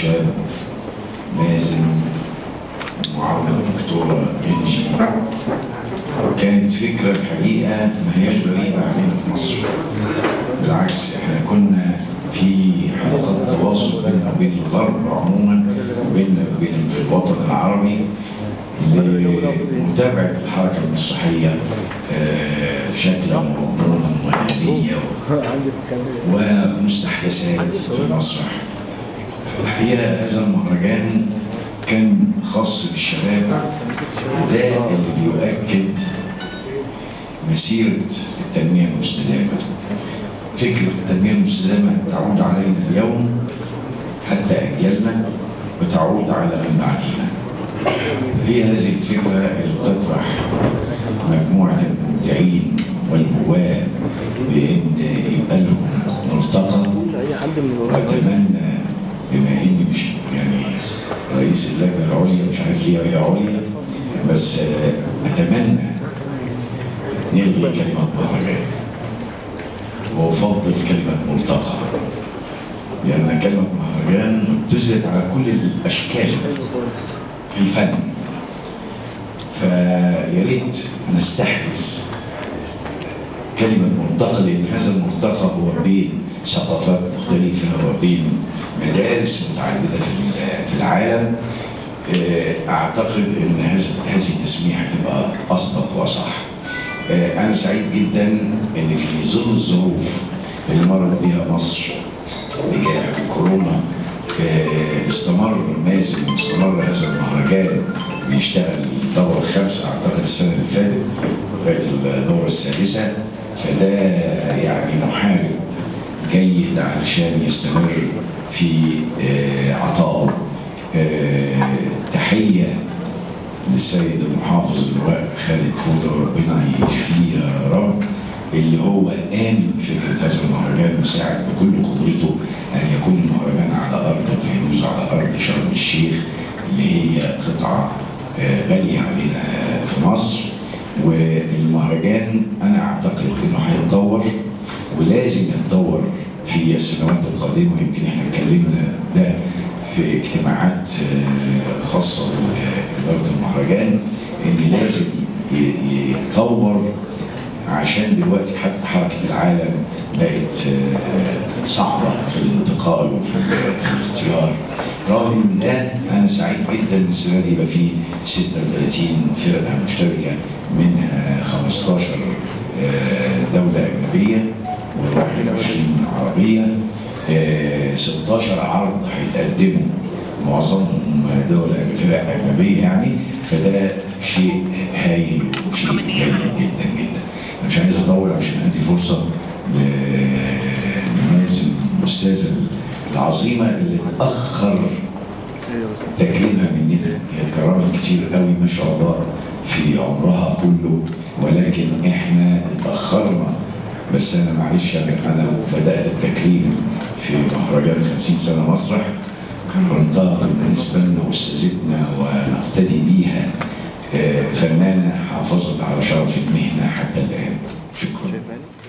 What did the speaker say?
الشباب مازن معاونة الدكتورة إنجي كانت فكرة الحقيقة ما هياش غريبة علينا في مصر بالعكس احنا كنا في حلقات تواصل بيننا وبين الغرب عموما وبيننا وبين في الوطن العربي لمتابعة الحركة المسرحية آه، شكلا ومضمونا وآلية ومستحدثات في المسرح الحقيقة هذا المهرجان كان خاص بالشباب وده اللي بيؤكد مسيرة التنمية المستدامة فكرة التنمية المستدامة تعود علينا اليوم حتى أجيالنا وتعود على من بعدينا هي هذه الفكرة اللي بتطرح مجموعة المبدعين والنواب بأن يبقى لهم ملتقى وأتمنى بما إني مش يعني رئيس اللجنة العليا مش عارف ليه هي عليا بس آه، أتمنى نلغي كلمة مهرجان وأفضل كلمة ملتقى لأن كلمة مهرجان ابتزلت على كل الأشكال في الفن فيا ريت نستحدث كلمة ملتقى لأن هذا الملتقى هو بين ثقافات مختلفة وبين مدارس متعددة في في العالم آه، أعتقد أن هذا- هذه التسمية هتبقى أصدق وأصح آه، أنا سعيد جدا أن في ظل الظروف اللي مرت بها مصر بجائحة كورونا آه، استمر مازن استمر هذا المهرجان بيشتغل الدورة الخامسة أعتقد السنة اللي فاتت بقت الدورة السادسة فده يعني محارب جيد علشان يستمر في آه، عطائه آه، تحية للسيد المحافظ اللواء خالد فوده ربنا يشفيه يا رب اللي هو قام فكرة هذا المهرجان وساعد بكل قدرته أن يكون المهرجان على أرض الفيروز على أرض شرم الشيخ اللي هي قطعة آه، غالية علينا في مصر والمهرجان أنا أعتقد إنه هيتطور ولازم يتطور في السنوات القادمة ويمكن احنا اتكلمنا ده في اجتماعات آه، خاصة بإدارة المهرجان إن لازم ي- يتطور عشان دلوقتي حتى حركة العالم بقت آه، صعبة في الانتقال وفي ال- في الاختيار رغم من ده أنا سعيد جدا إن السنة دي يبقى فيه 36 فرقة مشتركة منها 15 آه، دولة أجنبية و21 عربية آه، 16 عرض هيتقدموا معظمهم دول فرق أجنبية يعني فده شيء هايل وشيء جيد جدا جدا أنا مش عايز أطول عشان أدي فرصة ل- لمازن الأستاذة العظيمة اللي اتأخر تكريمها مننا هي اتكرمت كتير قوي ما شاء الله في عمرها كله ولكن احنا اتأخرنا بس انا معلش أنا- انا بدأت التكريم في مهرجان 50 سنة مسرح كرمتها بالنسبة لنا واستاذتنا ونقتدي بيها آه، فنانة حافظت على شرف المهنة حتى الآن شكرا